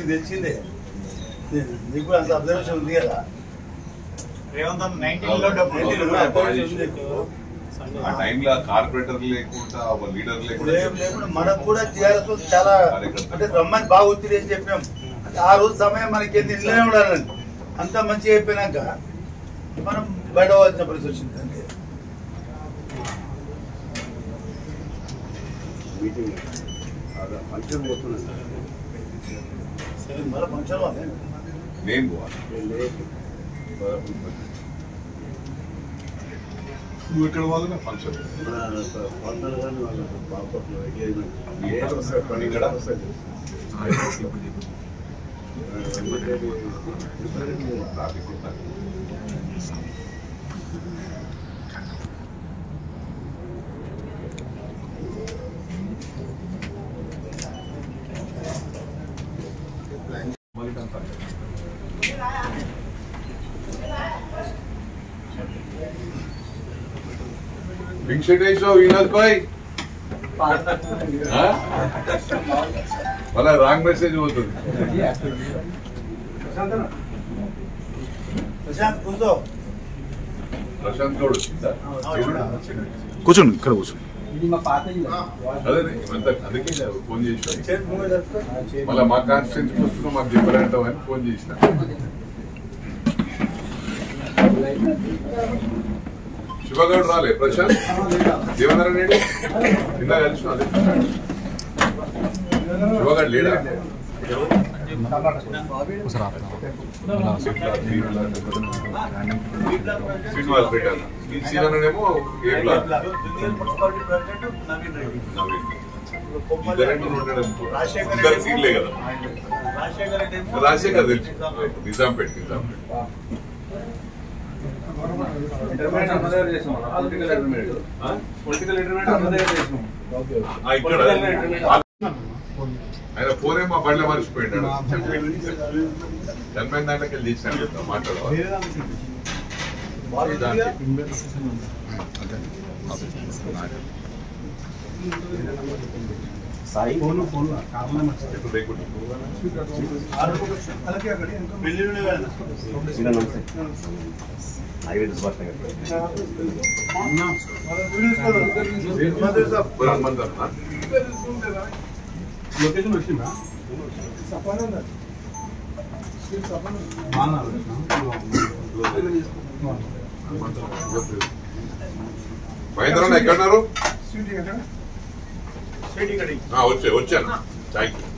నీకు తెలిసిందే నీకు కూడా అంత అబ్జర్వేషన్ ఉంది కదా రేవంత్ అన్న 19 లో డబ్బులు ఏంటి నువ్వు అబ్జర్వేషన్ ఉంది నీకు? ఆ టైంలో కార్పొరేటర్ లేకుండా లీడర్ లేకుండా లేవు లేకుండా మనకు కూడా టీఆర్ఎస్ వాళ్ళు చాలా అంటే రమ్మని బాగా ఒత్తిడి అని చెప్పినాం అంటే ఆ రోజు సమయం మనకి ఏంది ఇళ్ళనే ఉండాలండి అంత మంచిగా అయిపోయినాక మనం బయట వచ్చిన పరిస్థితి వచ్చింది అంతే మీటింగ్ అదే ఫంక్షన్ పోతున్నాను సరే మళ్ళీ ఫంక్షన్ వాళ్ళే నేను పోవాలి లేదు నువ్వు ఇక్కడ వాళ్ళ ఫంక్షన్ మన పంటలు కానీ వాళ్ళ బాపట్లో ఎంగేజ్మెంట్ ఇక్కడ వస్తాడు, ఇక్కడ? ట్రాఫిక్ ఉంటుంది వెంకటేశ్వర వినోద్ భాయ్ మళ్ళా రాంగ్ మెసేజ్ పోతుంది ప్రశాంత్ కూర్చో ప్రశాంత్ గౌడ్ వచ్చిందా కూర్చోండి ఇక్కడ కూర్చోండి అదే అంత అందుకే ఫోన్ చేసిన చేతి ముంగట జరుపుకో. మళ్ళీ మా కాన్స్టిట్యూన్సీ వస్తున్నా మాకు చెప్పారంటావు అని ఫోన్ చేసిన శివగౌడ్ రాలే ప్రశాంత్ దేవేంద్ర రెడ్డి కింద కలిసిన అదే శివగౌడ్ లేడా శ్రీనివాస్ పెట్టాను ఈ సీజన్నేమో ఏ బ్లాక్ దుర్గల్ మున్సిపాలిటీ ప్రెసిడెంట్ నవీన్ రెడ్డి ఇద్దరేమో ఉండడం ఇద్దరు సీట్లే కదా రాజశేఖర్ రెడ్డి ఏమో రాజశేఖర్ తెలుసు నిజాంపేట్ నిజాంపేట్ ఇంటర్మీడియట్ అన్న దగ్గర చేసాం పొలిటికల్ ఇంటర్మీడియట్ ఆ? పొలిటికల్ ఇంటర్మీడియట్ అన్న దగ్గర చేసాం ఆ, ఇక్కడ ఆయన ఫోన్ ఏమో బండ్ల మర్చిపోయాడు చనిపోయిన దాంట్లోకి వెళ్ళి తీసినాడు చెప్తా మాట్లాడవాలి ఎటు లేకుండా. పెళ్ళిళ్ళు కదా. మంత్రి సాబ్. బురాన్ మందర్ నా? లొకేషన్ వచ్చిందా మహేంద్రన్న ఎక్కడున్నారు స్వీట్ ఇక్కడ ఇయ్యి. ఆ, వచ్చే వచ్చాను థ్యాంక్ యూ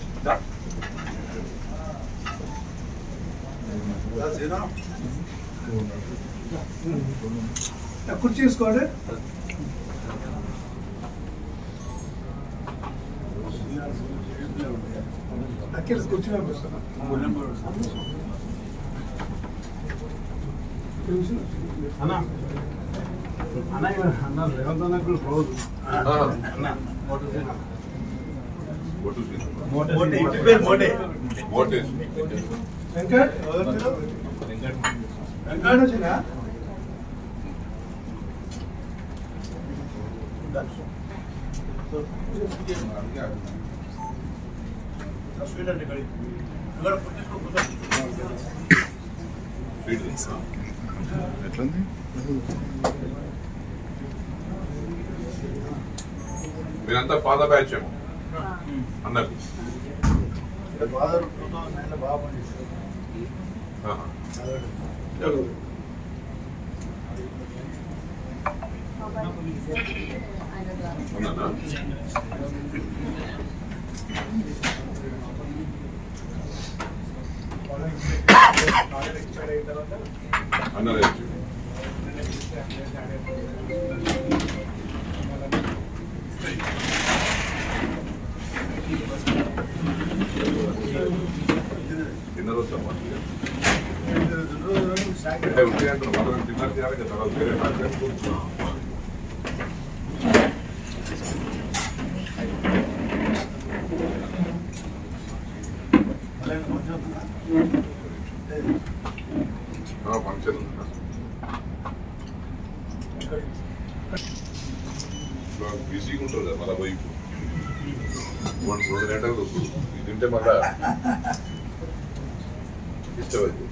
రా, శ్రీను. కుర్చీ తీసుకోండి అక్కడ కుర్చీ పంపిస్తాను అన్న అన్న అన్న రేవంత్ అన్న కూడా రోజు ఓటు మోటే, ఇంటి పేరు మోటే. ఓటేసి వెంకట్ ఎవరు మీరు? వెంకట్ వచ్చిందా స్వీట్ అంటే ఇక్కడ ఇయ్యి. ఇక్కడ పుట్టించుకో, కూర్చో. స్వీట్ తీసుకో. ఎట్లుంది మీరంతా పాద బ్యాచ్ ఏమో అన్నకు ఇక్కడ ఫాదర్ టూ థౌసండ్ నైన్లో బాగా పనిచేశారు. ఆహా. ఉన్నానా అన్నరే తిన్నరు వస్తామా అంటే ఉంటే అంటారు మనం తిన్నారు చేయాలి కదా తర్వాత వేరే మాట్లాడుకోవచ్చు ఫంక్షన్ ఉందా బిజీగా ఉంటుంది కదా మళ్ళీ పోయి వన్ రెండు గంటలు ఇది తింటే మళ్ళా డిస్టర్బ్ అవుతుంది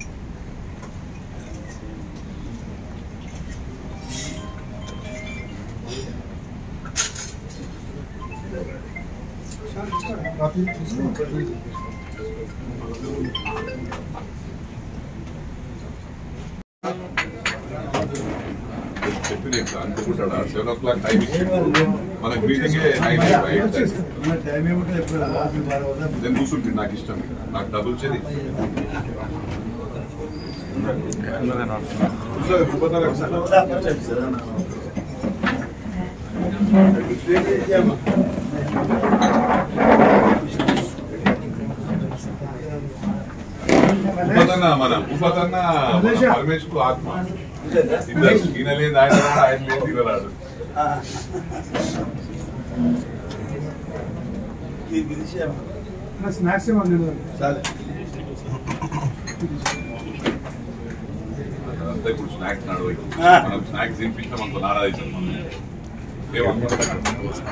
చెప్పి నేను అనుకుంటాడు సెవెన్ ఓ క్లాక్ టైం ఇచ్చి మనకు మీటింగే నైన్ ఎయిట్ టైం ఏముంటుంది ఎప్పుడు ఆఫీస్ బాగా వద్దా? నేను కూర్చుంటుంది నాకు ఇష్టం నాకు డబ్బులు వచ్చేది కూర్చో, కూర్చోతారా ఒకసారి? ఉపదన్న మన ఉపదన్న మన పరమేశ్వరు ఆత్మ ఇద్దరు ఈయన లేదు ఆయన రాడు, ఆయన లేదు ఈయన రాడు ఈ విషయం స్నాక్స్ ఏమన్నా చాలు అంతా ఇప్పుడు స్నాక్స్ నడవ ఆ. మనం స్నాక్స్ తినిపించాం అనుకో నారాజ్ అవుతాం మనం ఏమనుకుంటున్నాం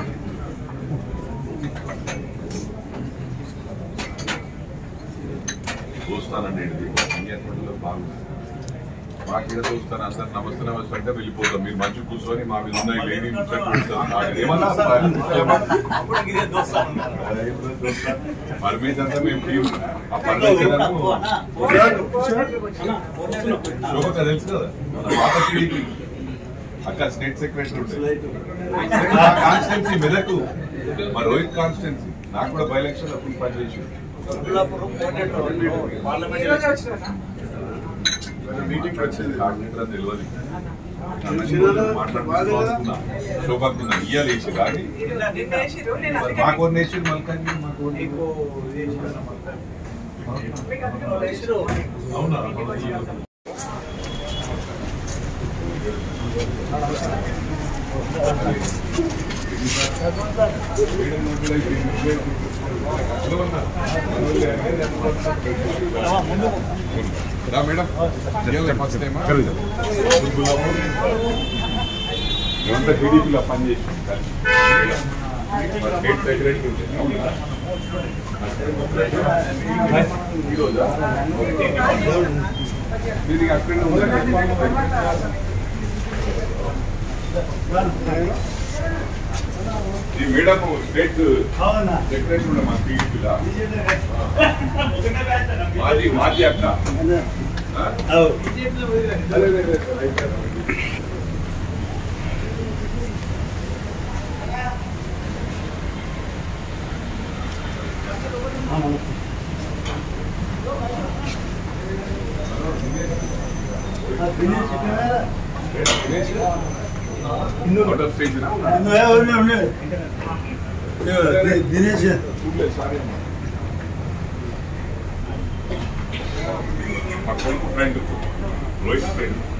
చూస్తానండి ఇది అన్నిట్లో బాగుంది మాకు ఇక్కడ చూస్తాను అందరు నమస్తే నమస్తే అంటే వెళ్ళిపోతాం మీరు మంచి కూర్చొని మా మీద ఉన్న ఈ లేడీ ముచ్చట కూర్చొని నాకు ఏమన్నా అప్పుడు ఇదే దోస్తాను పరమేశ్ అంతా మేము టీం ఆ పరమేశ్వరను శోభక తెలుసు కదా మన పాత టీడీపీ అక్క స్టేట్ సెక్రటరీ ఉండే కాన్స్టిట్యున్సీ మెదకు మా రోహిత్ కాన్స్టిట్యున్సీ నాకు కూడా బై ఎలక్షన్ అప్పుడు పనిచేసి మీటింగ్ వచ్చింది కాకినాడ తెలియదు మాట్లాడుతున్నా శోభకున్నా ఇయ్యాలి వేసి కానీ మరి మాకు కొన్ని వేసి మళ్ళీ మాకు కొన్ని- అవునా రా మేడం ఇయ్యాలి ఫస్ట్ టైమా మేమంతా టీడీపీలో పనిచేసి స్టేట్ సెక్రటరీ ఉండే అవునా ఈరోజా మీరు అక్కడే ఉండండి ఈ మేడం స్టేట్ అవునా సెక్రటరీ ఉండే మా టీడీపీలో మాది మాది అక్క ఆ? అవు అదే, అదే, అదే. అవుట్ ఆఫ్ స్టేజ్ నా? దినేష్ చూడలేదు, సారీ అమ్మా. మా కొడుకు ఫ్రెండ్ రోహిత్ ఫ్రెండ్